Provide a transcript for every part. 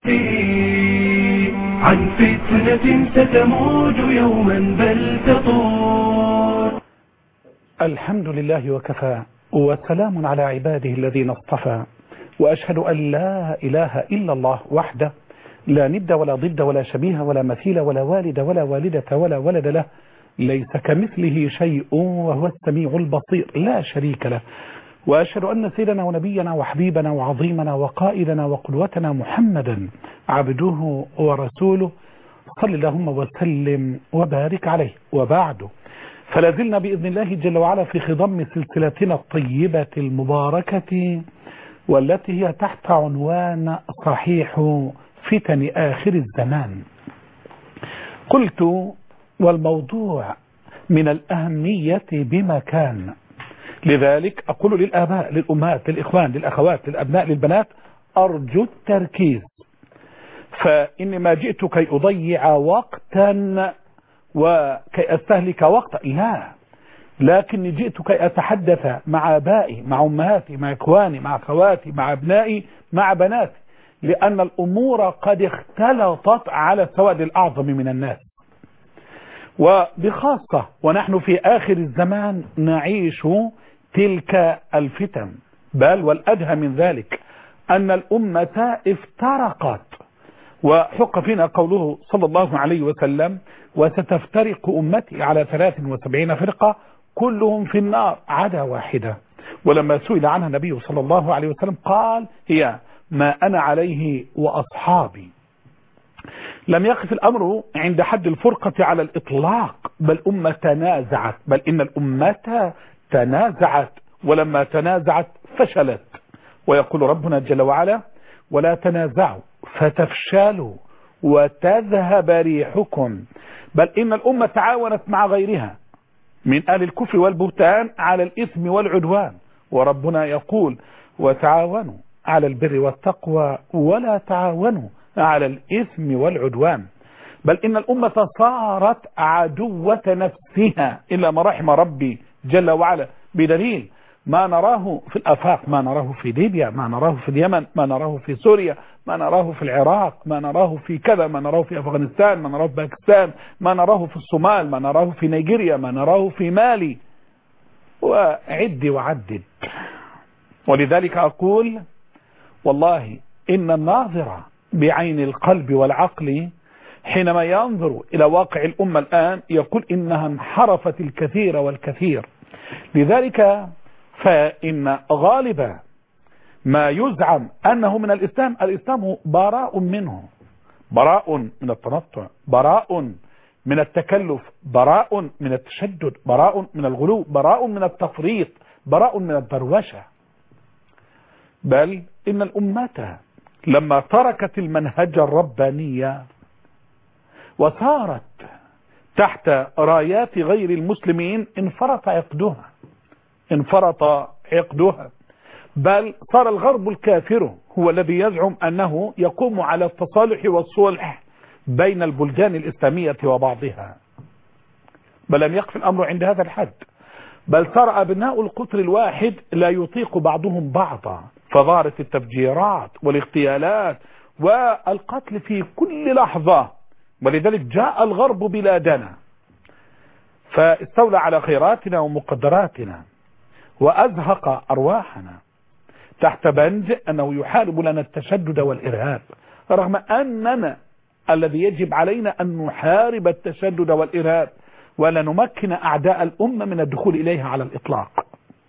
عن فتنة ستموج يوما بل تطول الحمد لله وكفى وسلام على عباده الذين اصطفى وأشهد أن لا إله إلا الله وحده لا ند ولا ضد ولا شبيه ولا مثيل ولا والد ولا والدة ولا ولد له ليس كمثله شيء وهو السميع البصير لا شريك له وأشهد أن سيدنا ونبينا وحبيبنا وعظيمنا وقائدنا وقدوتنا محمدا عبده ورسوله صل اللهم وسلم وبارك عليه وبعده فلازلنا بإذن الله جل وعلا في خضم سلسلتنا الطيبة المباركة والتي هي تحت عنوان صحيح فتن آخر الزمان قلت والموضوع من الأهمية بمكان لذلك أقول للآباء للأمهات للإخوان للأخوات للأبناء للبنات أرجو التركيز فإني ما جئت كي أضيع وقتا وكي أستهلك وقتا لا لكني جئت كي أتحدث مع آبائي مع أمهاتي مع إخواني مع أخواتي مع أبنائي مع بناتي لأن الأمور قد اختلطت على السواد الأعظم من الناس وبخاصة ونحن في آخر الزمان نعيش تلك الفتن بل والأدهى من ذلك أن الأمة افترقت وحق فينا قوله صلى الله عليه وسلم وستفترق أمتي على 73 فرقة كلهم في النار عدا واحدة ولما سئل عنها النبي صلى الله عليه وسلم قال هي ما أنا عليه وأصحابي لم يقف الأمر عند حد الفرقة على الإطلاق بل أمة تنازعت بل إن الأمة تنازعت ولما تنازعت فشلت ويقول ربنا جل وعلا ولا تنازعوا فتفشلوا وتذهب ريحكم بل إن الأمة تعاونت مع غيرها من أهل الكفر والبهتان على الإثم والعدوان وربنا يقول وتعاونوا على البر والتقوى ولا تعاونوا على الإثم والعدوان بل إن الأمة صارت عدوة نفسها إلا ما رحم ربي جل وعلا بدليل ما نراه في الأفاق ما نراه في ليبيا ما نراه في اليمن ما نراه في سوريا ما نراه في العراق ما نراه في كذا ما نراه في أفغانستان ما نراه في باكستان ما نراه في الصومال ما نراه في نيجيريا ما نراه في مالي وعد وعدد ولذلك أقول والله إن الناظر بعين القلب والعقل حينما ينظر إلى واقع الأمة الآن يقول إنها انحرفت الكثير والكثير لذلك فإن غالب ما يزعم أنه من الإسلام الإسلام براء منه براء من التنطع براء من التكلف براء من التشدد براء من الغلو براء من التفريط براء من الدروشة بل إن الأمة لما تركت المنهج الربانية وصارت تحت رايات غير المسلمين انفرط عقدها انفرط عقدها بل صار الغرب الكافر هو الذي يزعم أنه يقوم على التصالح والصلح بين البلدان الإسلامية وبعضها بل لم يقف الأمر عند هذا الحد بل صار أبناء القطر الواحد لا يطيق بعضهم بعضا فظهرت التفجيرات والاغتيالات والقتل في كل لحظة ولذلك جاء الغرب بلادنا فاستولى على خيراتنا ومقدراتنا وأزهق أرواحنا تحت بند أنه يحارب لنا التشدد والإرهاب رغم أننا الذي يجب علينا أن نحارب التشدد والإرهاب ولا نمكن أعداء الأمة من الدخول إليها على الإطلاق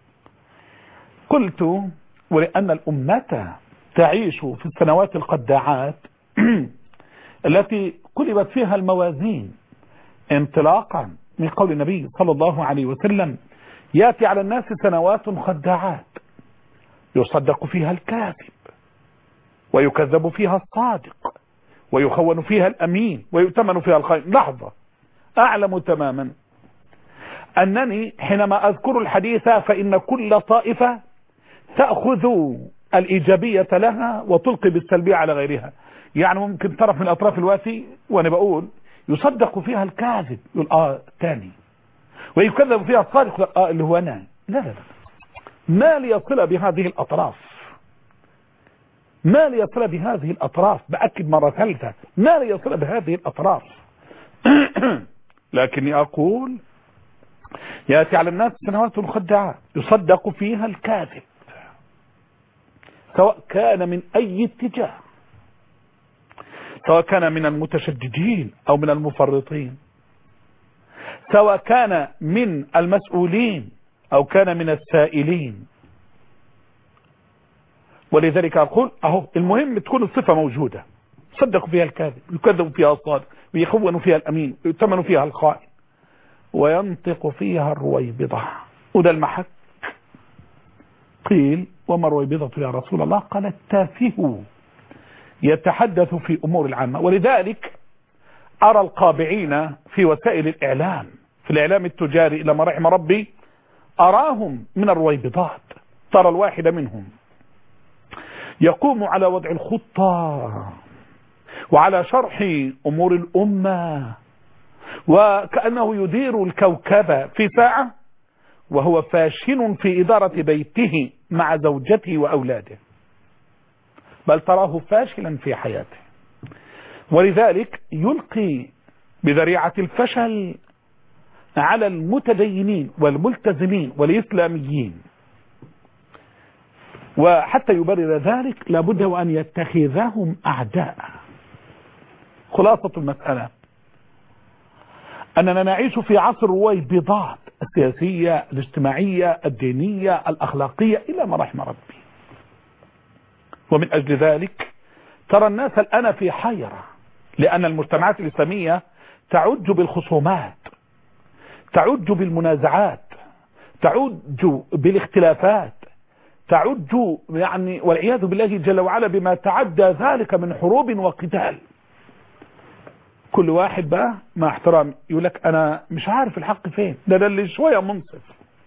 قلت ولأن الأمة تعيش في السنوات القداعات التي قلبت فيها الموازين انطلاقا من قول النبي صلى الله عليه وسلم ياتي على الناس سنوات خداعات يصدق فيها الكاذب ويكذب فيها الصادق ويخون فيها الأمين ويؤتمن فيها الخائن لحظة أعلم تماما أنني حينما أذكر الحديث فإن كل طائفة تأخذ الإيجابية لها وتلقي بالسلبية على غيرها يعني ممكن طرف من الأطراف الواتي وأنا بقول يصدق فيها الكاذب يقول آه تاني ويكذب فيها الصادق يقول آه اللي هو أنا لا لا لا ما لي صلة بهذه الأطراف ما ليصل بهذه الأطراف بأكد مرة ثالثة ما ليصل بهذه الأطراف لكني أقول يأتي على الناس سنوات مخدعات يصدق فيها الكاذب سواء كان من أي اتجاه سواء كان من المتشددين أو من المفرطين سواء كان من المسؤولين أو كان من السائلين ولذلك أقول أهو المهم تكون الصفة موجودة صدقوا فيها الكاذب يكذب فيها الصادق ويخون فيها الأمين ويؤتمن فيها الخائن وينطق فيها الرويبضة وده المحك قيل وما الرويبضة يا رسول الله قال التافه يتحدث في أمور العامة ولذلك أرى القابعين في وسائل الإعلام في الإعلام التجاري إلى ما رحم ربي أراهم من الرويبضات ترى الواحد منهم يقوم على وضع الخطة وعلى شرح أمور الأمة وكأنه يدير الكوكب في ساعة وهو فاشل في إدارة بيته مع زوجته وأولاده بل تراه فاشلا في حياته ولذلك يلقي بذريعة الفشل على المتدينين والملتزمين والإسلاميين وحتى يبرر ذلك لابد وأن يتخذهم أعداء خلاصة المسألة أننا نعيش في عصر رويبضات السياسية الاجتماعية الدينية الأخلاقية إلى ما رحم ربي ومن أجل ذلك ترى الناس الآن في حيرة لأن المجتمعات الإسلامية تعج بالخصومات تعج بالمنازعات تعج بالاختلافات تعج يعني والعياذ بالله جل وعلا بما تعدى ذلك من حروب وقتال كل واحد بقى مع احترامي يقول لك انا مش عارف الحق فين ده ده اللي شويه منصف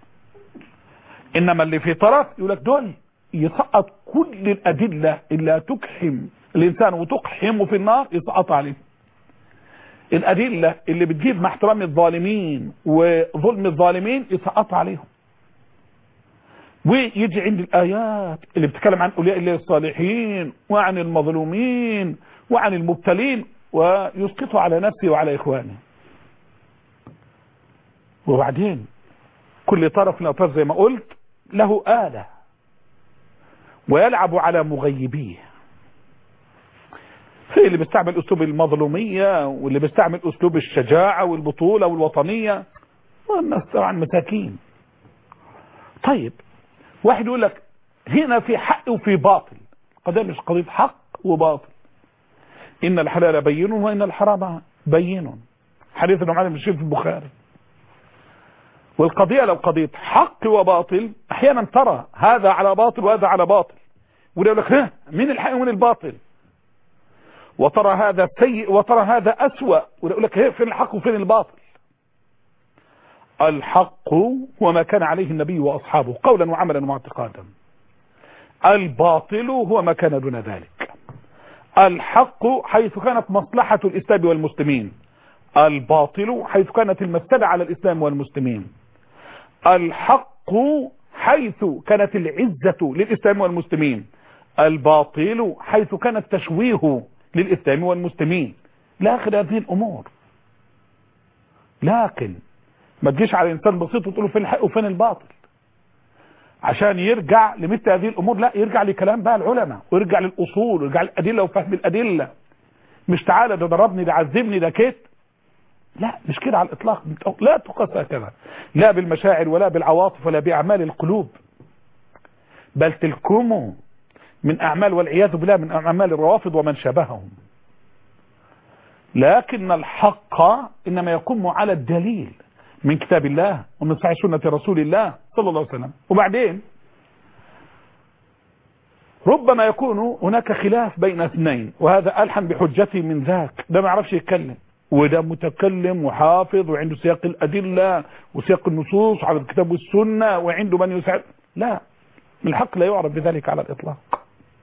انما اللي في طرف يقول لك دول يسقط كل الادله اللي تكحم الانسان وتقحمه في النار يسقط عليه الادله اللي بتجيب مع احترام الظالمين وظلم الظالمين يسقط عليهم ويجي عند الآيات اللي بتتكلم عن أولياء الله الصالحين وعن المظلومين وعن المبتلين ويسقطه على نفسه وعلى إخوانه وبعدين كل طرف من الأطراف زي ما قلت له آلة ويلعب على مغيبيه في اللي بيستعمل أسلوب المظلومية واللي بيستعمل أسلوب الشجاعة والبطولة والوطنية والناس طبعا مساكين طيب واحد يقول لك هنا في حق وفي باطل قضية مش قضية حق وباطل إن الحلال بين وإن الحرام بين حديث النعمان بن في البخاري والقضية لو قضية حق وباطل أحيانا ترى هذا على باطل وهذا على باطل وده يقول لك ها مين الحق ومين الباطل وترى هذا سيء وترى هذا أسوأ وده يقول لك فين الحق وفين الباطل الحق هو ما كان عليه النبي وأصحابه قولا وعملا واعتقادا الباطل هو ما كان دون ذلك الحق حيث كانت مصلحة الإسلام والمسلمين الباطل حيث كانت المفسدة على الإسلام والمسلمين الحق حيث كانت العزة للإسلام والمسلمين الباطل حيث كان التشويه للإسلام والمسلمين لا آخر هذه الأمور لكن ما تجيش على انسان بسيط وتقول له فين الحق وفين الباطل عشان يرجع لمثل هذه الامور لا يرجع لكلام بقى العلماء ويرجع للاصول ويرجع للادله وفهم الادله مش تعالى ده ضربني ده عذبني ده كده لا مش كده على الاطلاق لا تقاس هكذا لا بالمشاعر ولا بالعواطف ولا باعمال القلوب بل تلكموا من اعمال والعياذ بالله من اعمال الروافض ومن شابههم لكن الحق انما يقوم على الدليل من كتاب الله ومن صحيح سنة رسول الله صلى الله عليه وسلم وبعدين ربما يكون هناك خلاف بين اثنين وهذا ألحن بحجته من ذاك ده ما يعرفش يتكلم وده متكلم وحافظ وعنده سياق الأدلة وسياق النصوص وعلى الكتاب والسنة وعنده من يساعد لا الحق لا يعرف بذلك على الإطلاق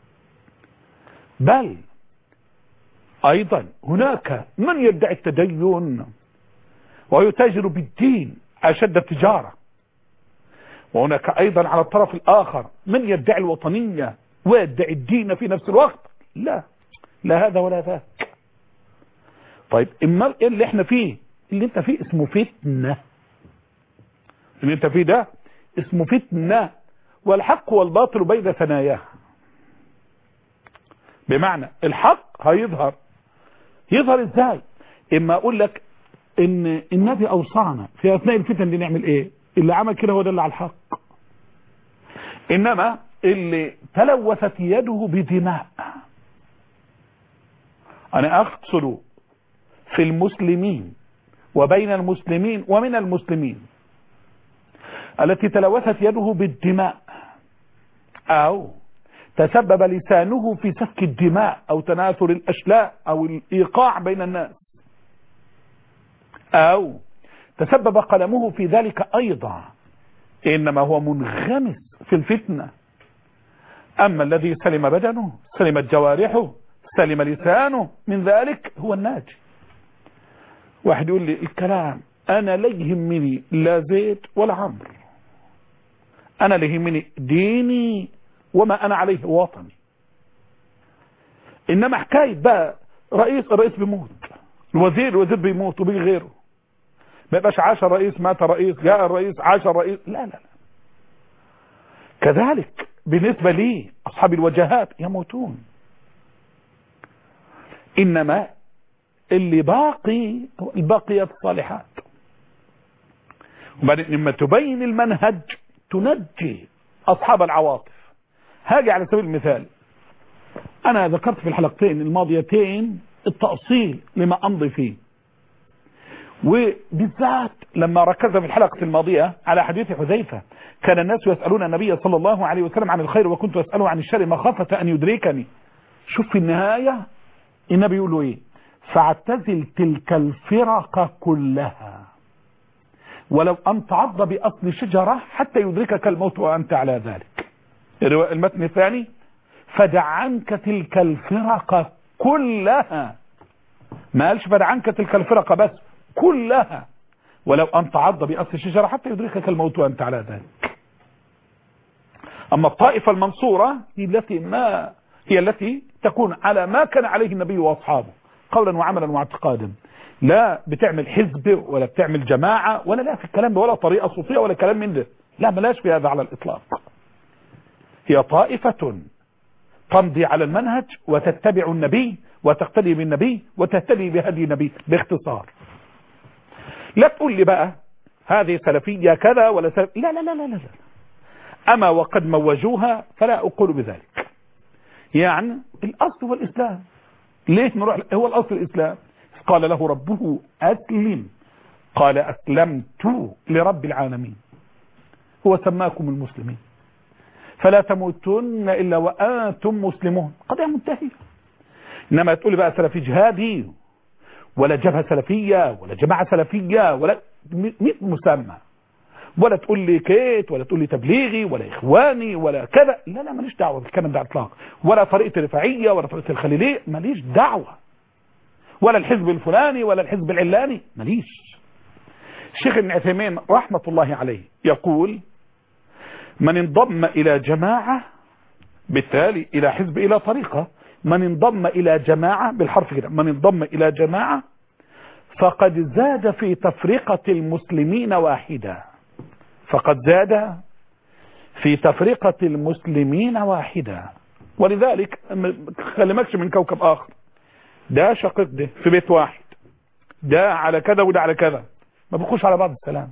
بل أيضا هناك من يدعي التدين ويتاجر بالدين أشد التجارة وهناك أيضا على الطرف الآخر من يدعي الوطنية ويدعي الدين في نفس الوقت لا لا هذا ولا ذاك طيب اما اللي احنا فيه اللي انت فيه اسمه فتنة اللي انت فيه ده اسمه فتنة والحق والباطل بين ثناياه بمعنى الحق هيظهر يظهر ازاي اما اقول لك ان النبي اوصانا في اثناء الفتن دي نعمل ايه اللي عمل كده هو دل على الحق انما اللي تلوثت يده بدماء انا اقصد في المسلمين وبين المسلمين ومن المسلمين التي تلوثت يده بالدماء او تسبب لسانه في سفك الدماء او تناثر الاشلاء او الايقاع بين الناس او تسبب قلمه في ذلك ايضا انما هو منغمس في الفتنة اما الذي سلم بدنه سلمت جوارحه سلم لسانه من ذلك هو الناجي واحد يقول لي الكلام انا لا يهمني لا زيت ولا عمر انا لا يهمني ديني وما انا عليه وطني انما حكاية بقى رئيس الرئيس بيموت الوزير الوزير بيموت وبيجي غيره ما يبقاش عاش الرئيس مات الرئيس جاء الرئيس عاش الرئيس لا لا لا كذلك بالنسبة لي أصحاب الوجهات يموتون إنما اللي باقي الباقيات الصالحات وبعدين لما تبين المنهج تنجي أصحاب العواطف هاجي على سبيل المثال أنا ذكرت في الحلقتين الماضيتين التأصيل لما أمضي فيه وبالذات لما ركزنا في الحلقة الماضية على حديث حذيفة كان الناس يسألون النبي صلى الله عليه وسلم عن الخير وكنت أسأله عن الشر مخافة أن يدركني شوف في النهاية النبي يقول له إيه فاعتزل تلك الفرق كلها ولو أن تعض بأصل شجرة حتى يدركك الموت وأنت على ذلك المتن الثاني فدع عنك تلك الفرق كلها ما قالش فدع عنك تلك الفرق بس كلها ولو أن تعض بأصل الشجرة حتى يدركك الموت وأنت على ذلك أما الطائفة المنصورة هي التي ما هي التي تكون على ما كان عليه النبي وأصحابه قولا وعملا واعتقادا لا بتعمل حزب ولا بتعمل جماعة ولا لا في الكلام ده ولا طريقة صوفية ولا كلام من ده لا ملاش في هذا على الإطلاق هي طائفة تمضي على المنهج وتتبع النبي وتقتدي بالنبي وتهتدي بهدي النبي باختصار لا تقول لي بقى هذه سلفية كذا ولا سلف لا لا لا لا لا أما وقد موجوها فلا أقول بذلك يعني الأصل هو الإسلام ليه نروح هو الأصل الإسلام قال له ربه أسلم قال أسلمت لرب العالمين هو سماكم المسلمين فلا تموتن إلا وأنتم مسلمون قضية منتهية إنما تقولي بقى سلفي جهادي ولا جبهة سلفية ولا جماعة سلفية ولا مئة مسمى ولا تقول لي كيت ولا تقول لي تبليغي ولا إخواني ولا كذا لا لا ماليش دعوة بالكلام ده اطلاق ولا طريقة الرفاعية ولا طريقة الخليلية ماليش دعوة ولا الحزب الفلاني ولا الحزب العلاني ماليش الشيخ ابن عثيمين رحمة الله عليه يقول من انضم إلى جماعة بالتالي إلى حزب إلى طريقة من انضم إلى جماعة بالحرف كده من انضم إلى جماعة فقد زاد في تفرقة المسلمين واحدا فقد زاد في تفرقة المسلمين واحدا ولذلك ما تكلمكش من كوكب آخر ده شقيق ده في بيت واحد ده على كذا وده على كذا ما بيخش على بعض السلام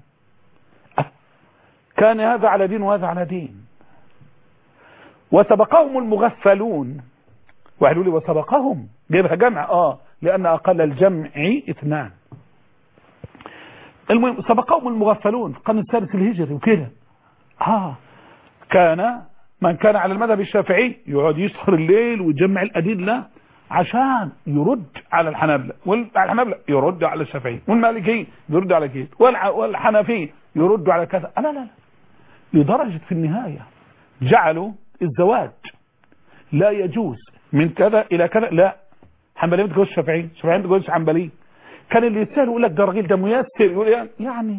كان هذا على دين وهذا على دين وسبقهم المغفلون واحد يقول لي وسبقهم جايبها جمع اه لان اقل الجمع اثنان المهم سبقهم المغفلون في القرن السادس الهجري وكده اه كان من كان على المذهب الشافعي يقعد يسهر الليل ويجمع الادله عشان يرد على الحنابلة والحنابلة يرد على الشافعي والمالكي يرد على كده والحنفي يرد على كذا لا لا لا لدرجة في النهاية جعلوا الزواج لا يجوز من كذا الى كذا لا حنبلي ما تجوز شافعي شافعي ما تجوز حنبلي كان اللي يسأل يقول لك ده الراجل ده ميسر يقول يعني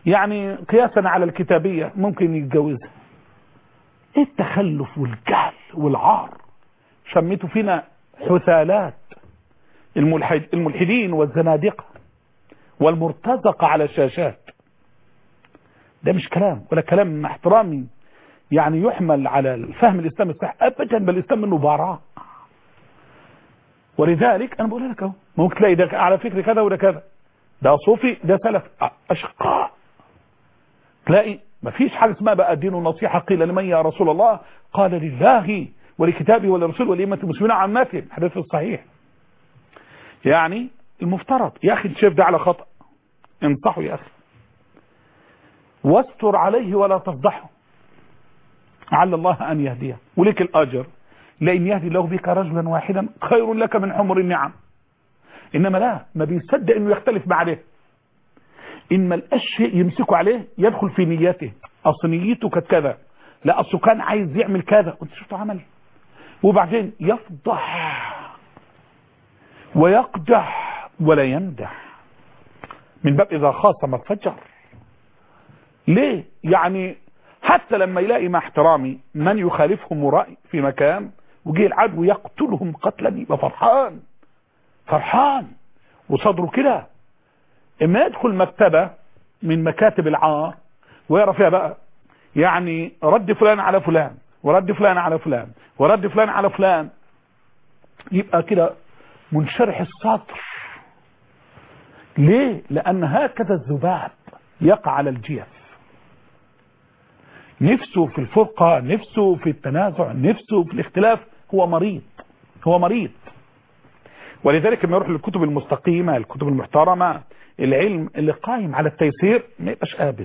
يعني قياسا على الكتابية ممكن يتجوزها ايه التخلف والجهل والعار شميتوا فينا حثالات الملحد الملحدين والزنادقة والمرتزقة على الشاشات ده مش كلام ولا كلام مع احترامي يعني يحمل على الفهم الإسلام الصحيح أبدا بل الإسلام منه براء ولذلك أنا بقول لك اهو ممكن تلاقي ده على فكر كذا وده كذا ده صوفي ده سلف أشقاء تلاقي ما فيش حاجة اسمها بقى الدين النصيحة قيل لمن يا رسول الله قال لله ولكتابه ولرسوله ولأئمة المسلمين عامتهم حديث الصحيح يعني المفترض يا أخي تشوف ده على خطأ انصحه يا أخي واستر عليه ولا تفضحه على الله أن يهديه ولك الأجر لأن يهدي الله بك رجلا واحدا خير لك من حمر النعم إنما لا ما بيصدق أنه يختلف مع عليه إن ما لقاش شيء يمسكوا عليه يدخل في نيته أصل نيته كانت كذا لا أصله كان عايز يعمل كذا وانت شفته عمل وبعدين يفضح ويقدح ولا يمدح من باب إذا خاصم فجر ليه يعني حتى لما يلاقي مع احترامي من يخالفهم رأي في مكان وجه العدو يقتلهم قتلا يبقى فرحان فرحان وصدره كده اما يدخل مكتبة من مكاتب العار ويرى فيها بقى يعني رد فلان على فلان ورد فلان على فلان ورد فلان على فلان يبقى كده منشرح السطر ليه لان هكذا الذباب يقع على الجيف نفسه في الفرقة نفسه في التنازع نفسه في الاختلاف هو مريض هو مريض ولذلك لما يروح للكتب المستقيمة الكتب المحترمة العلم اللي قائم على التيسير ما يبقاش قابل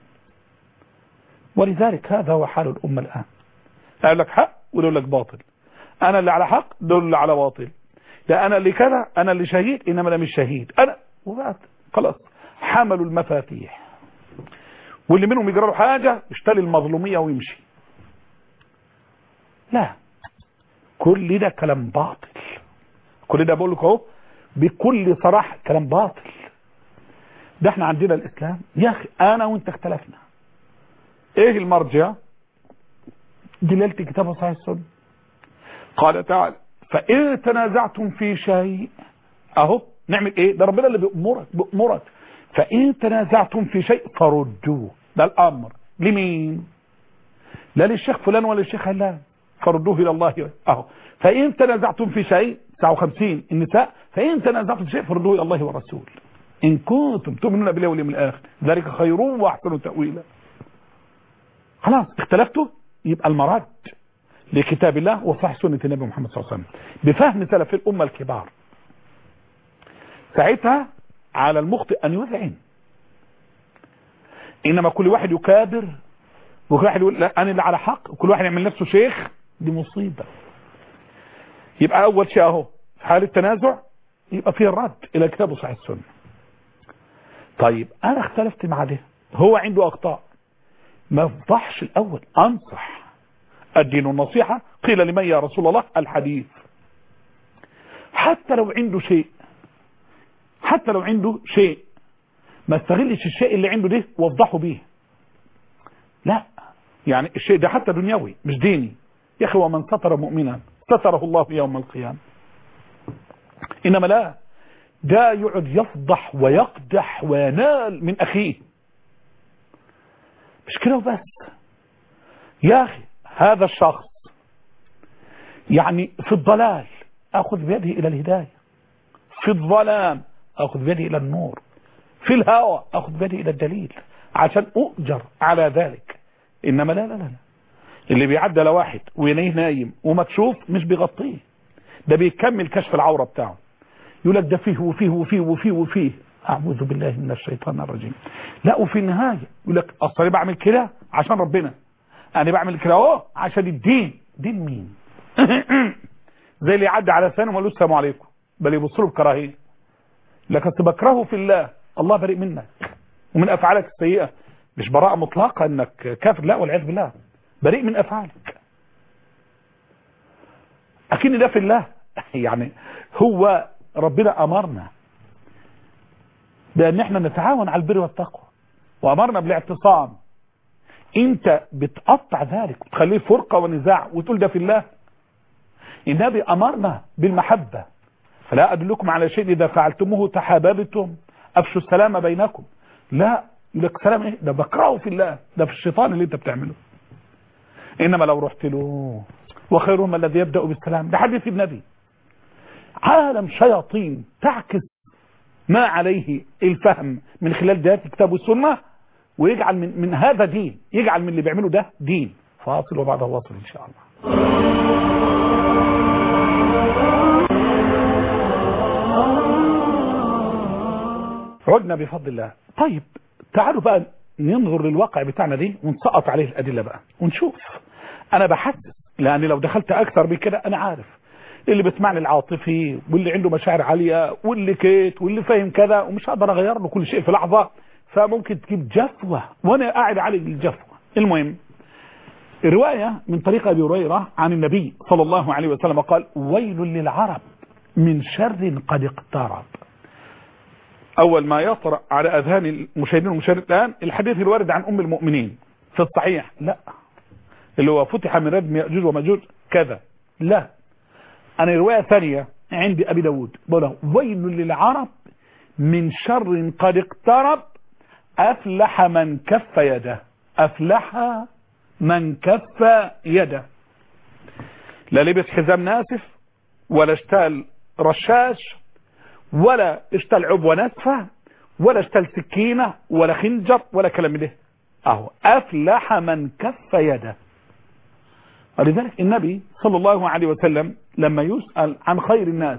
ولذلك هذا هو حال الأمة الآن قال لك حق ويقول لك باطل أنا اللي على حق دول اللي على باطل لا أنا اللي كذا أنا اللي شهيد إنما أنا مش شهيد أنا وبعد خلاص حملوا المفاتيح واللي منهم يجرى له حاجة يشتري المظلومية ويمشي لا كل ده كلام باطل كل ده بقول لك اهو بكل صراحة كلام باطل ده احنا عندنا الاسلام يا اخي انا وانت اختلفنا ايه المرجع دلالة الكتاب وصحيح السنة قال تعالى فإن تنازعتم في شيء اهو نعمل ايه ده ربنا اللي بيأمرك بيأمرك فإن تنازعتم في شيء فردوه ده الأمر لمين لا للشيخ فلان ولا للشيخ علان فردوه إلى الله أهو فإن تنازعتم في شيء 59 النساء فإن تنازعتم في شيء فردوه إلى الله والرسول إن كنتم تؤمنون بالله واليوم الآخر ذلك خير وأحسن تأويلا خلاص اختلفتوا يبقى المراد لكتاب الله وصح سنة النبي محمد صلى الله عليه وسلم بفهم سلف الأمة الكبار ساعتها على المخطئ أن يذعن إنما كل واحد يكابر وكل واحد يقول لا أنا اللي على حق وكل واحد يعمل نفسه شيخ دي مصيبة يبقى أول شيء أهو في حال التنازع يبقى فيه الرد إلى كتاب صحيح السنة طيب أنا اختلفت مع ده هو عنده أخطاء ما افضحش الأول أنصح الدين النصيحة قيل لمن يا رسول الله الحديث حتى لو عنده شيء حتى لو عنده شيء ما استغلش الشيء اللي عنده ده وضحه بيه لا يعني الشيء ده حتى دنيوي مش ديني يا اخي ومن ستر مؤمنا ستره الله يوم القيامة انما لا ده يقعد يفضح ويقدح وينال من اخيه مش كده وبس يا اخي هذا الشخص يعني في الضلال اخذ بيده الى الهداية في الظلام اخذ بيدي الى النور في الهوى اخذ بيدي الى الدليل عشان اؤجر على ذلك انما لا لا لا اللي بيعدى لواحد وينيه نايم ومكشوف مش بيغطيه ده بيكمل كشف العورة بتاعه يقول لك ده فيه وفيه وفيه وفيه وفيه اعوذ بالله من الشيطان الرجيم لا وفي النهاية يقول لك اصل انا بعمل كده عشان ربنا انا بعمل كده اهو عشان الدين دين مين زي اللي يعدي على ثاني وما السلام عليكم بل يبص له بكراهيه لكن بكرهه في الله الله بريء منك ومن افعالك السيئة مش براءة مطلقة انك كافر لا والعياذ بالله بريء من افعالك اكن ده في الله يعني هو ربنا امرنا بان احنا نتعاون على البر والتقوى وامرنا بالاعتصام انت بتقطع ذلك وتخليه فرقة ونزاع وتقول ده في الله النبي امرنا بالمحبة فلا ادلكم على شيء اذا فعلتموه تحاببتم افشوا السلام بينكم لا يقول لك سلام ايه ده بكرهه في الله ده في الشيطان اللي انت بتعمله انما لو رحت له وخيرهم الذي يبدأ بالسلام ده حديث النبي عالم شياطين تعكس ما عليه الفهم من خلال دلالة الكتاب والسنة ويجعل من, من هذا دين يجعل من اللي بيعمله ده دين فاصل وبعدها واصل ان شاء الله عدنا بفضل الله طيب تعالوا بقى ننظر للواقع بتاعنا دي ونسقط عليه الأدلة بقى ونشوف أنا بحسس لأن لو دخلت أكثر من كده أنا عارف اللي بيسمعني العاطفي واللي عنده مشاعر عالية واللي كيت واللي فاهم كذا ومش هقدر أغير له كل شيء في لحظة فممكن تجيب جفوة وأنا قاعد أعالج الجفوة المهم الرواية من طريق أبي هريرة عن النبي صلى الله عليه وسلم قال ويل للعرب من شر قد اقترب أول ما يطرأ على أذهان المشاهدين والمشاهدين الآن الحديث الوارد عن أم المؤمنين في الصحيح لا اللي هو فتح من ردم يأجوج ومأجوج كذا لا أنا رواية ثانية عندي أبي داود بقول ويل للعرب من شر قد اقترب أفلح من كف يده أفلح من كف يده لا لبس حزام ناسف ولا اشتال رشاش ولا اشتل عبوة ناسفة ولا اشتل سكينة ولا خنجر ولا كلام ده اهو افلح من كف يده ولذلك النبي صلى الله عليه وسلم لما يسأل عن خير الناس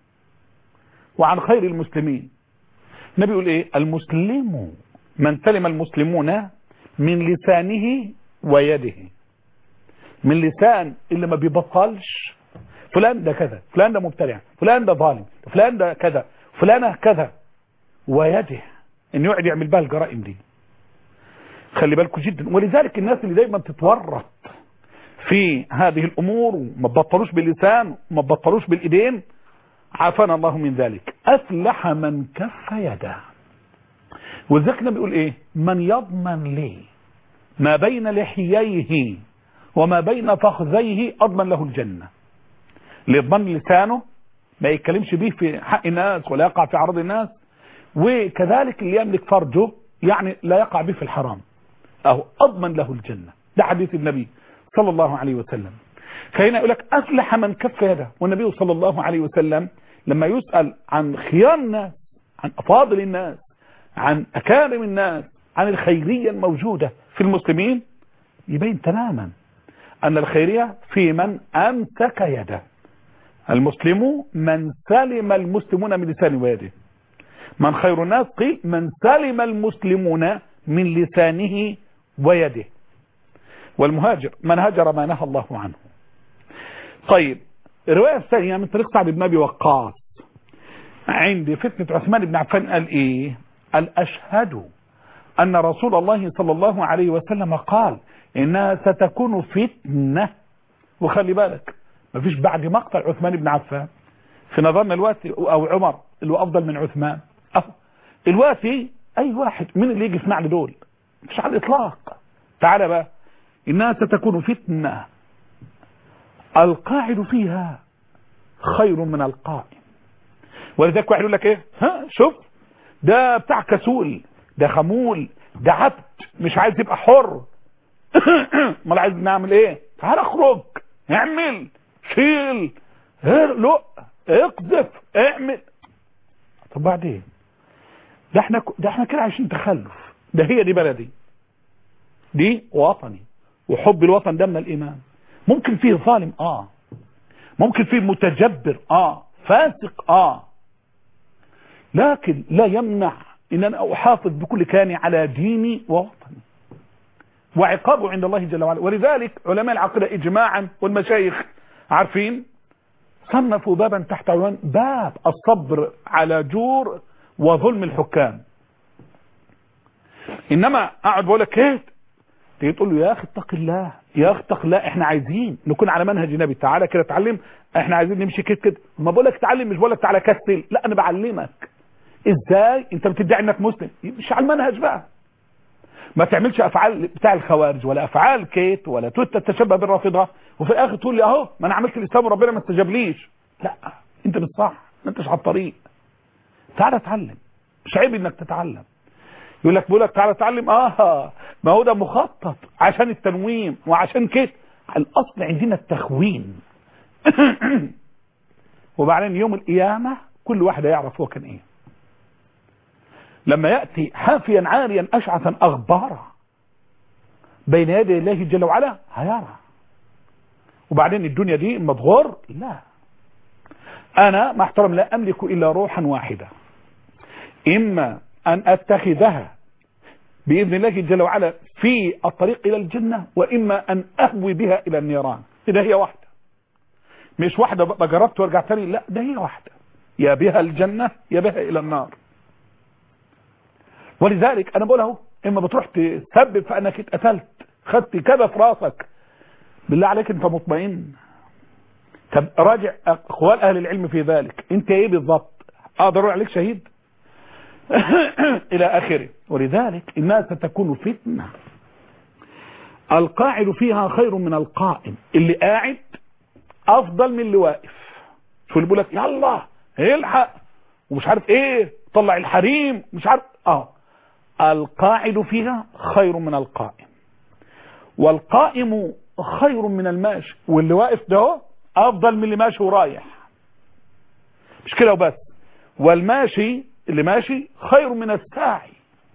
وعن خير المسلمين النبي يقول ايه المسلم من سلم المسلمون من لسانه ويده من لسان اللي ما بيبطلش فلان ده كذا فلان ده مبتدع فلان ده ظالم فلان ده كذا فلانة كذا ويده ان يقعد يعمل بها الجرائم دي خلي بالكم جدا ولذلك الناس اللي دايما تتورط في هذه الامور وما بطلوش باللسان وما بطلوش بالايدين عافانا الله من ذلك افلح من كف يده ولذلك بيقول ايه من يضمن لي ما بين لحييه وما بين فخذيه اضمن له الجنه اللي يضمن لسانه ما يتكلمش به في حق الناس ولا يقع في عرض الناس وكذلك اللي يملك فرجه يعني لا يقع به في الحرام أهو أضمن له الجنة ده حديث النبي صلى الله عليه وسلم فهنا يقول لك أفلح من كف يده والنبي صلى الله عليه وسلم لما يسأل عن خيار الناس عن أفاضل الناس عن أكارم الناس عن الخيرية الموجودة في المسلمين يبين تماما أن الخيرية في من أمسك يده المسلم من سلم المسلمون من لسان ويده من خير الناس قيل من سلم المسلمون من لسانه ويده والمهاجر من هجر ما نهى الله عنه طيب الرواية الثانية من طريق سعد بن أبي وقاص عند فتنة عثمان بن عفان قال إيه قال أشهد أن رسول الله صلى الله عليه وسلم قال إنها ستكون فتنة وخلي بالك مفيش بعد مقتل عثمان بن عفان في نظرنا الوقت او عمر اللي هو افضل من عثمان الوقت اي واحد من اللي يجي يسمع لي دول مش على الاطلاق تعالى بقى انها ستكون فتنه القاعد فيها خير من القائم ولذلك واحد يقول لك ايه ها شوف ده بتاع كسول ده خمول ده عبد مش عايز يبقى حر امال عايز نعمل ايه تعال اخرج اعمل شيل لق اقذف اعمل طب بعدين ده احنا ده احنا كده عايشين تخلف ده هي دي بلدي دي وطني وحب الوطن ده من الايمان ممكن فيه ظالم اه ممكن فيه متجبر اه فاسق اه لكن لا يمنع ان انا احافظ بكل كياني على ديني ووطني وعقابه عند الله جل وعلا ولذلك علماء العقيده اجماعا والمشايخ عارفين صنفوا بابا تحت عنوان باب الصبر على جور وظلم الحكام انما اقعد بقول لك ايه تيجي تقول له يا اخي اتق الله يا اخي اتق الله احنا عايزين نكون على منهج النبي تعالى كده اتعلم احنا عايزين نمشي كده كده ما بقول لك اتعلم مش بقول لك تعالى كسل لا انا بعلمك ازاي انت بتدعي انك مسلم مش على المنهج بقى ما تعملش افعال بتاع الخوارج ولا افعال كيت ولا تتشبه بالرافضه وفي الاخر تقول لي اهو ما انا عملت الاسلام وربنا ما استجابليش لا انت مش صح ما انتش على الطريق تعالى اتعلم مش عيب انك تتعلم يقول لك بيقول لك تعالى اتعلم اه ما هو ده مخطط عشان التنويم وعشان كده الاصل عندنا التخوين وبعدين يوم القيامه كل واحد يعرف هو كان ايه لما ياتي حافيا عاريا اشعثا اغبارا بين يدي الله جل وعلا هيرى وبعدين الدنيا دي مضغور لا انا مع احترم لا املك الا روحا واحده اما ان اتخذها باذن الله جل وعلا في الطريق الى الجنه واما ان اهوي بها الى النيران ده هي واحده مش واحده بقى جربت وارجع تاني لا ده هي واحده يا بها الجنه يا بها الى النار ولذلك انا بقول اهو اما بتروح تسبب في انك اتقتلت خدت كذا في راسك بالله عليك انت مطمئن طب راجع اقوال اهل العلم في ذلك انت ايه بالضبط اقدر اقول عليك شهيد الى اخره ولذلك الناس ستكون فتنه القاعد فيها خير من القائم اللي قاعد افضل من اللي واقف شو اللي بيقول لك يلا الحق ومش عارف ايه طلع الحريم مش عارف اه القاعد فيها خير من القائم والقائم خير من الماشي واللي واقف ده افضل من اللي ماشي ورايح مش كده وبس والماشي اللي ماشي خير من الساعي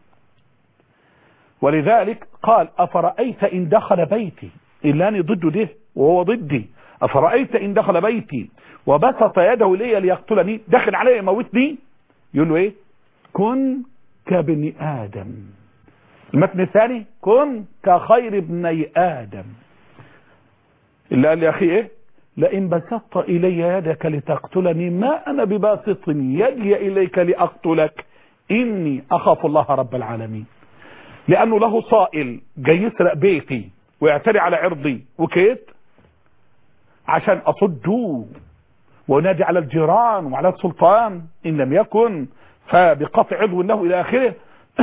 ولذلك قال افرأيت ان دخل بيتي الا اني ضده ده وهو ضدي افرأيت ان دخل بيتي وبسط يده الي ليقتلني دخل علي يموتني يقول له ايه كن كابن ادم المتن الثاني كن كخير ابني ادم اللي قال لي يا اخي ايه لئن بسطت الي يدك لتقتلني ما انا بباسط يدي اليك لاقتلك اني اخاف الله رب العالمين لانه له صائل جاي يسرق بيتي ويعتدي على عرضي وكيت عشان اصده ونادي على الجيران وعلى السلطان ان لم يكن فبقطع عضو له الى اخره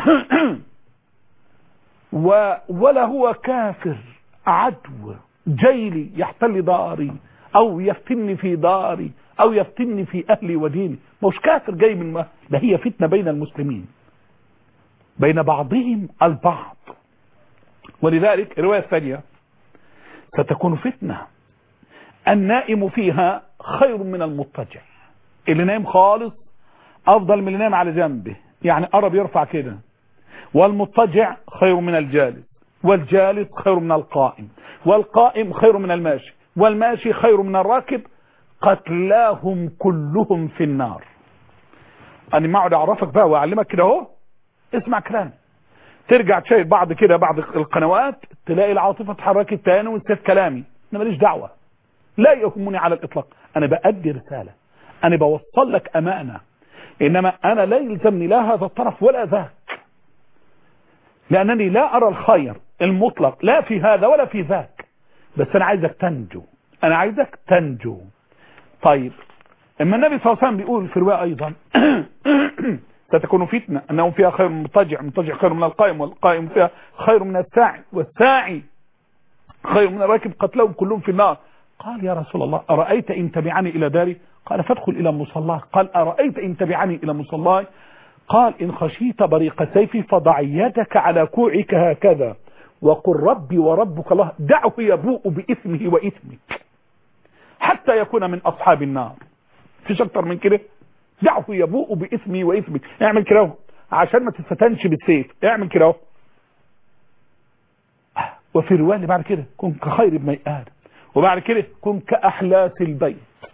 و ولا هو كافر عدو جيلي يحتل داري او يفتني في داري او يفتني في اهلي وديني مش كافر جاي من ما ده هي فتنه بين المسلمين بين بعضهم البعض ولذلك الروايه الثانيه ستكون فتنه النائم فيها خير من المضطجع اللي نايم خالص افضل من اللي نايم على جنبه يعني قرب يرفع كده والمضطجع خير من الجالس والجالس خير من القائم والقائم خير من الماشي والماشي خير من الراكب قتلاهم كلهم في النار انا ما اقعد اعرفك بقى واعلمك كده اهو اسمع كلامي ترجع تشاهد بعض كده بعض القنوات تلاقي العاطفه اتحركت تاني ونسيت كلامي انا ماليش دعوه لا يهمني على الاطلاق انا بادي رساله انا بوصل لك امانه انما انا لا يلزمني لا هذا الطرف ولا ذاك لانني لا ارى الخير المطلق لا في هذا ولا في ذاك بس انا عايزك تنجو انا عايزك تنجو طيب اما النبي صلى الله عليه وسلم بيقول في روايه ايضا ستكون فتنه انه فيها خير من مضطجع مضطجع خير من القائم والقائم فيها خير من الساعي والساعي خير من الراكب قتلهم كلهم في النار قال يا رسول الله أرأيت إن تبعني إلى داري قال فادخل إلى مصلاه قال أرأيت إن تبعني إلى مصلاي قال إن خشيت بريق سيفي فضع يدك على كوعك هكذا وقل ربي وربك الله دعه يبوء بإثمه وإثمك حتى يكون من أصحاب النار فيش أكتر من كده دعه يبوء بإثمه وإثمك اعمل كده اهو عشان ما تتفتنش بالسيف اعمل كده اهو وفي الرواية اللي بعد كده كن كخير ابن آدم وبعد كده كن كأحلاس البيت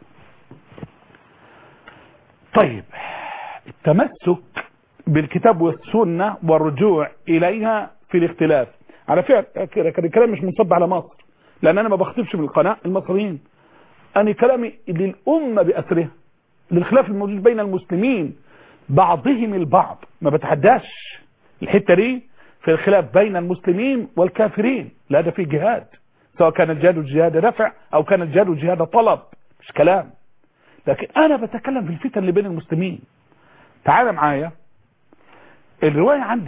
طيب التمسك بالكتاب والسنة والرجوع إليها في الاختلاف على فكرة كان الكلام مش منصب على مصر لأن أنا ما بخطبش من القناة المصريين أنا كلامي للأمة بأسرها للخلاف الموجود بين المسلمين بعضهم البعض ما بتحداش الحتة دي في الخلاف بين المسلمين والكافرين لا ده في جهاد سواء كان الجهاد جهاد رفع او كان الجهاد جهاد طلب مش كلام لكن انا بتكلم في الفتن اللي بين المسلمين تعال معايا الرواية عندي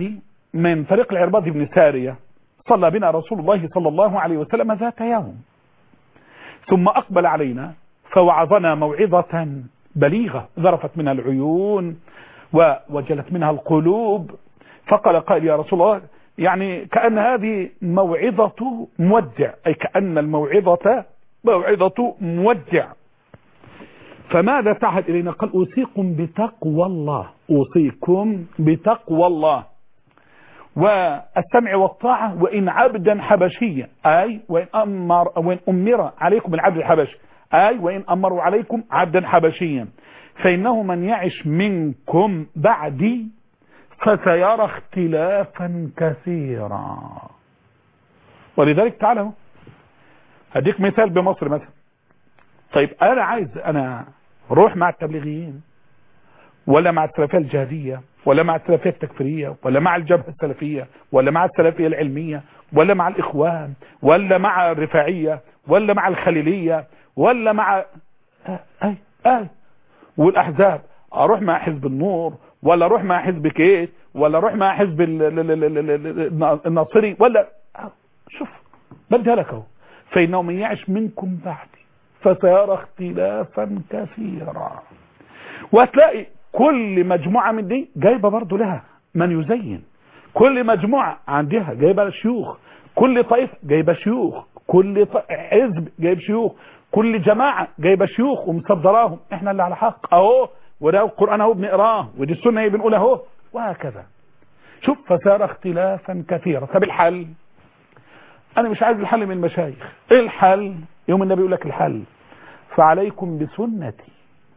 من طريق العرباض بن سارية صلى بنا رسول الله صلى الله عليه وسلم ذات يوم ثم أقبل علينا فوعظنا موعظة بليغة ذرفت منها العيون ووجلت منها القلوب فقال قال يا رسول الله يعني كأن هذه موعظة مودع أي كأن الموعظة موعظة مودع فماذا تعهد إلينا قال أوصيكم بتقوى الله أوصيكم بتقوى الله والسمع والطاعة وإن عبدا حبشيا أي وإن أمر, وإن أمر عليكم العبد الحبشي أي وإن أمروا عليكم عبدا حبشيا فإنه من يعش منكم بعدي فسيرى اختلافا كثيرا ولذلك تعالوا هديك مثال بمصر مثلا طيب انا عايز انا روح مع التبليغيين ولا مع السلفيه الجهاديه ولا مع السلفيه التكفيريه ولا مع الجبهه السلفيه ولا مع السلفيه العلميه ولا مع الاخوان ولا مع الرفاعيه ولا مع الخليليه ولا مع اي اي والاحزاب اروح مع حزب النور ولا اروح مع حزب كيت ولا اروح مع حزب الناصري ولا شوف بديها لك اهو فانه من يعش منكم بعدي فسيرى اختلافا كثيرا وهتلاقي كل مجموعة من دي جايبة برضو لها من يزين كل مجموعة عندها جايبة شيوخ كل طائفة جايبة شيوخ كل حزب جايب شيوخ كل جماعة جايبة شيوخ ومصدراهم احنا اللي على حق اهو وده القرآن اهو بنقراه ودي السنة هي بنقول اهو وهكذا شوف فسار اختلافا كثيرا طب الحل انا مش عايز الحل من المشايخ ايه الحل يوم النبي يقول لك الحل فعليكم بسنتي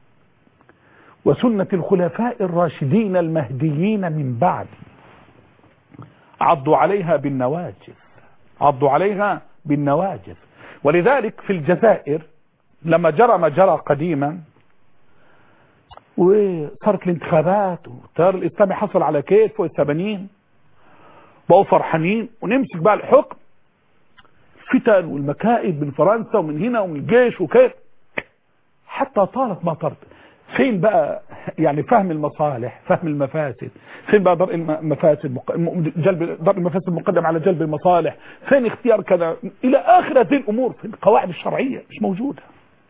وسنة الخلفاء الراشدين المهديين من بعد عضوا عليها بالنواجذ عضوا عليها بالنواجذ ولذلك في الجزائر لما جرى ما جرى قديما وصارت الانتخابات والتيار الاسلامي حصل على كيف فوق الثمانين بقوا فرحانين ونمسك بقى الحكم الفتن والمكائد من فرنسا ومن هنا ومن الجيش وكيف حتى طالت ما طالت فين بقى يعني فهم المصالح فهم المفاسد فين بقى درء المفاسد جلب درء المفاسد مقدم على جلب المصالح فين اختيار كذا الى اخر هذه الامور في القواعد الشرعيه مش موجوده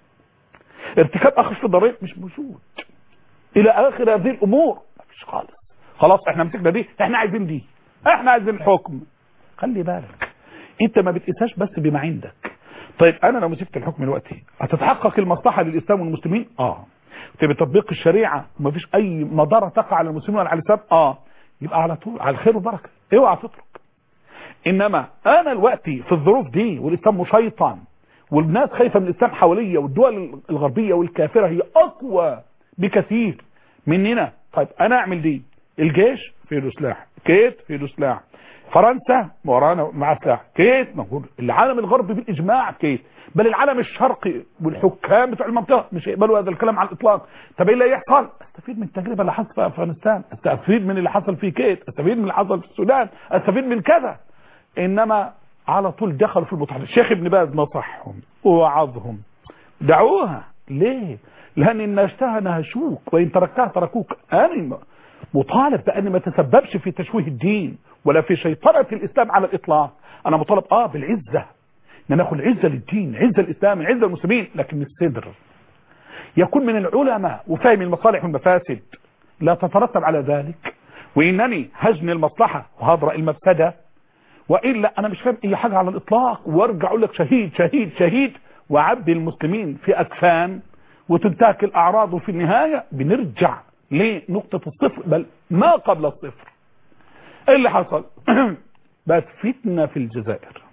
ارتكاب اخف ضرير مش موجود الى اخر هذه الامور مفيش خالص خلاص احنا مسكنا دي احنا عايزين دي احنا عايزين الحكم خلي بالك انت ما بتقيسهاش بس بما عندك طيب انا لو مسكت الحكم دلوقتي هتتحقق المصلحه للاسلام والمسلمين اه بتطبيق الشريعه ومفيش اي مضره تقع على المسلمين ولا على الاسلام اه يبقى على طول على الخير والبركه اوعى تترك انما انا دلوقتي في الظروف دي والاسلام مشيطن والناس خايفه من الاسلام حواليا والدول الغربيه والكافره هي اقوى بكثير مننا طيب انا اعمل دي الجيش في له سلاح كيت في له سلاح فرنسا ورانا مع سلاح كيت موجود العالم الغربي بالاجماع كيت بل العالم الشرقي والحكام بتوع المنطقه مش هيقبلوا هذا الكلام على الاطلاق طب ايه اللي هيحصل استفيد من التجربه اللي حصلت في افغانستان استفيد من اللي حصل في كيت استفيد من اللي حصل في السودان استفيد من كذا انما على طول دخلوا في المطحنه الشيخ ابن باز نصحهم ووعظهم دعوها ليه لان ان اشتهى نهشوك وان تركتها تركوك انا مطالب بان ما تسببش في تشويه الدين ولا في شيطنه الاسلام على الاطلاق انا مطالب اه بالعزه ان ناخد عزه للدين عزه الاسلام عزه المسلمين لكن الصدر يكون من العلماء وفهم المصالح والمفاسد لا تترتب على ذلك وانني هجني المصلحه وهضرأ المفسده والا انا مش فاهم اي حاجه على الاطلاق وارجع اقول لك شهيد شهيد شهيد وعبي المسلمين في اكفان وتنتهك الاعراض وفي النهايه بنرجع لنقطه الصفر بل ما قبل الصفر ايه اللي حصل بقت فتنه في الجزائر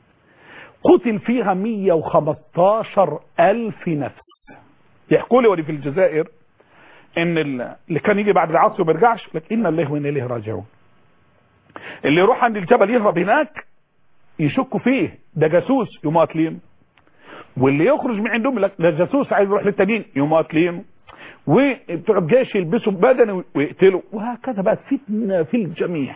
قتل فيها 115 ألف نفس يحكوا لي ولي في الجزائر ان اللي كان يجي بعد العصر وما يرجعش لك ان الله وانا اليه راجعون اللي يروح عند الجبل يهرب هناك يشكوا فيه ده جاسوس يقوموا قاتلين واللي يخرج من عندهم لك ده جاسوس عايز يروح للتانيين يقوموا قاتلين وبتوع الجيش يلبسوا بدني ويقتلوا وهكذا بقت فتنه في الجميع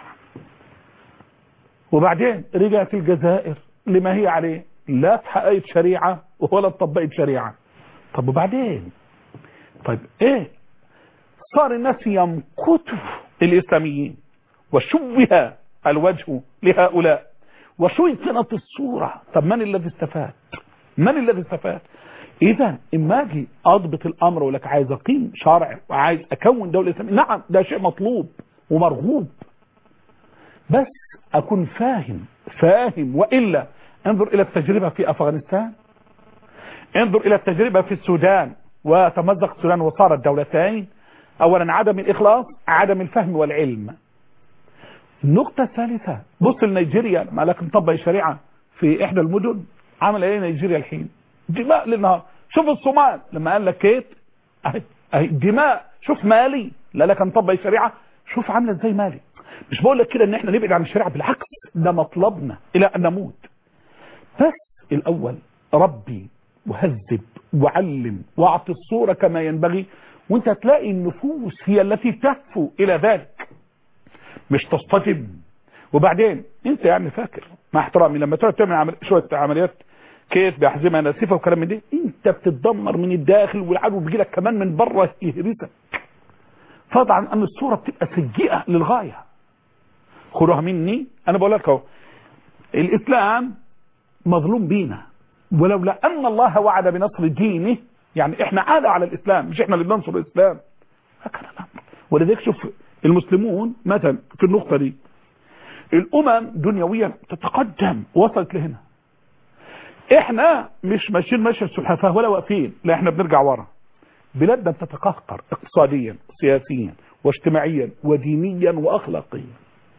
وبعدين رجعت الجزائر لما هي عليه لا اتحققت شريعة ولا اتطبقت شريعة طب وبعدين طيب ايه صار الناس يمقتوا الاسلاميين وشبه الوجه لهؤلاء وشيطنت الصورة طب من الذي استفاد من الذي استفاد اذا اما اجي اضبط الامر ولك عايز اقيم شرع وعايز اكون دولة اسلامية نعم ده شيء مطلوب ومرغوب بس اكون فاهم فاهم والا انظر الى التجربة في افغانستان انظر الى التجربة في السودان وتمزق السودان وصارت دولتين اولا عدم الاخلاص عدم الفهم والعلم النقطة الثالثة بص لنيجيريا لما لك نطبق الشريعة في احدى المدن عمل ايه نيجيريا الحين دماء للنهار شوف الصومال لما قال لك كيت اهي اهي دماء شوف مالي لا لك نطبق الشريعة شوف عاملة ازاي مالي مش بقول لك كده ان احنا نبعد عن الشريعة بالعكس ده مطلبنا الى ان نموت بس الاول ربي وهذب وعلم واعطي الصورة كما ينبغي وانت تلاقي النفوس هي التي تهفو الى ذلك مش تصطدم وبعدين انت يعني فاكر مع احترامي لما تقعد تعمل عمل شويه عمليات كيف باحزمه ناسفه وكلام من ده انت بتتدمر من الداخل والعدو بيجي لك كمان من بره يهرسك فضلا عن ان الصوره بتبقى سيئه للغايه خدوها مني انا بقول لك اهو الاسلام مظلوم بينا ولولا ان الله وعد بنصر دينه يعني احنا عاده على الاسلام مش احنا اللي بننصر الاسلام هكذا الامر ولذلك شوف المسلمون مثلا في النقطة دي الأمم دنيويا تتقدم وصلت لهنا احنا مش ماشيين ماشية السلحفاة ولا واقفين لا احنا بنرجع ورا بلادنا بتتقهقر اقتصاديا سياسيا واجتماعيا ودينيا واخلاقيا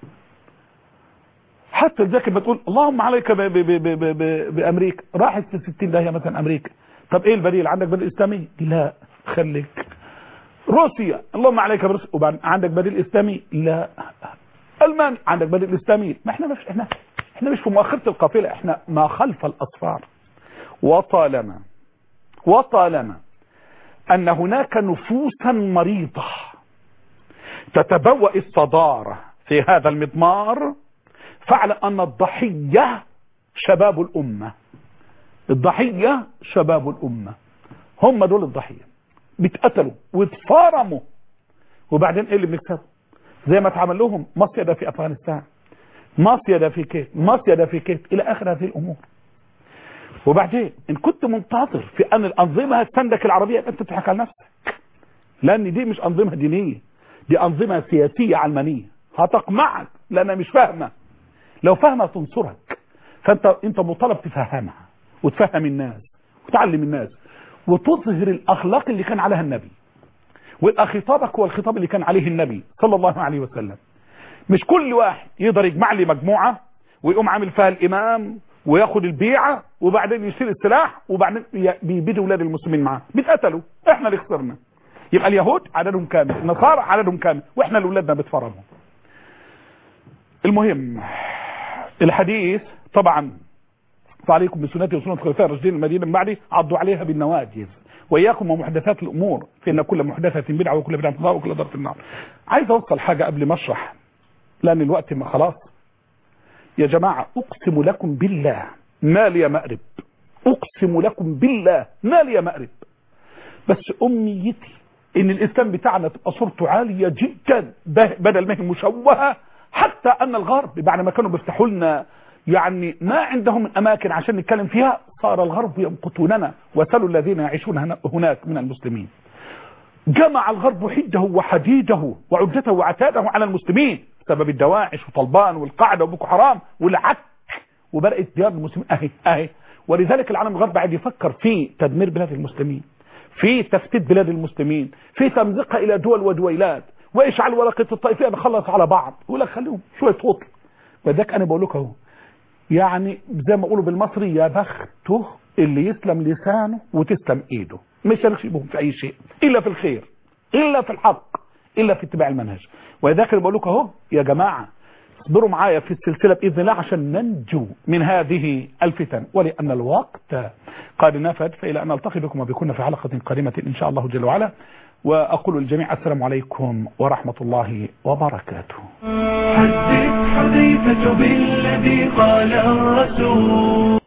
حتى ذاك بتقول اللهم عليك ب ب ب ب ب ب بامريكا راحت في 60 داهيه مثلا امريكا طب ايه البديل عندك بديل اسلامي لا خليك روسيا اللهم عليك بروسيا وبعد عندك بديل اسلامي لا المانيا عندك بديل اسلامي ما احنا مش احنا احنا مش في مؤخره القافله احنا ما خلف الاصفار وطالما وطالما ان هناك نفوسا مريضه تتبوأ الصداره في هذا المضمار فاعلم ان الضحيه شباب الامه الضحيه شباب الامه هم دول الضحيه بيتقتلوا واتفارموا وبعدين ايه اللي بنكسبه زي ما اتعمل لهم مصيدة في افغانستان مصيدة في كيت مصيدة في كيت الى اخر هذه الامور وبعدين ان كنت منتظر في ان الانظمه هتسندك العربيه انت بتضحك على نفسك لان دي مش انظمه دينيه دي انظمه سياسيه علمانيه هتقمعك لانها مش فاهمه لو فاهمه تنصرك فانت انت مطالب تفهمها وتفهم الناس وتعلم الناس وتظهر الاخلاق اللي كان عليها النبي والخطابك هو الخطاب اللي كان عليه النبي صلى الله عليه وسلم مش كل واحد يقدر يجمع لي مجموعة ويقوم عامل فيها الامام وياخد البيعة وبعدين يشيل السلاح وبعدين بيبيدوا اولاد المسلمين معاه بيتقتلوا احنا اللي خسرنا يبقى اليهود عددهم كامل النصارى عددهم كامل واحنا اللي ولادنا بيتفرموا المهم الحديث طبعا فعليكم بسنتي وسنة الخلفاء الراشدين المدينة من بعدي عضوا عليها بالنواجذ وإياكم ومحدثات الأمور فإن كل محدثة بدعة وكل بدعة ضلالة وكل ضرب في النار عايز أوصل حاجة قبل ما أشرح لأن الوقت ما خلاص يا جماعة أقسم لكم بالله ما لي مأرب أقسم لكم بالله ما لي مأرب بس أمنيتي إن الإسلام بتاعنا تبقى صورته عالية جدا بدل ما هي مشوهة حتى أن الغرب بعد ما كانوا بيفتحوا لنا يعني ما عندهم من أماكن عشان نتكلم فيها صار الغرب يمقتوننا وسلوا الذين يعيشون هناك من المسلمين جمع الغرب حده وحديده وعدته وعتاده على المسلمين سبب الدواعش وطلبان والقاعدة وبوكو حرام والعك وبدأت ديار المسلمين أهي أهي ولذلك العالم الغرب قاعد يفكر في تدمير بلاد المسلمين في تفتيت بلاد المسلمين في تمزيقها إلى دول ودويلات وإشعال ورقة الطائفية نخلص على بعض يقول لك خليهم شوية هطل وذاك أنا بقول لك اهو يعني زي ما اقولوا بالمصري يا بخته اللي يسلم لسانه وتسلم ايده مش هنخشبهم في اي شيء الا في الخير الا في الحق الا في اتباع المنهج ولذلك بقول لكم اهو يا جماعه اصبروا معايا في السلسله باذن الله عشان ننجو من هذه الفتن ولان الوقت قد نفد فالى ان نلتقي بكم وبكم في حلقه قادمه ان شاء الله جل وعلا واقول للجميع السلام عليكم ورحمه الله وبركاته حدث حذيفة بالذي قال الرسول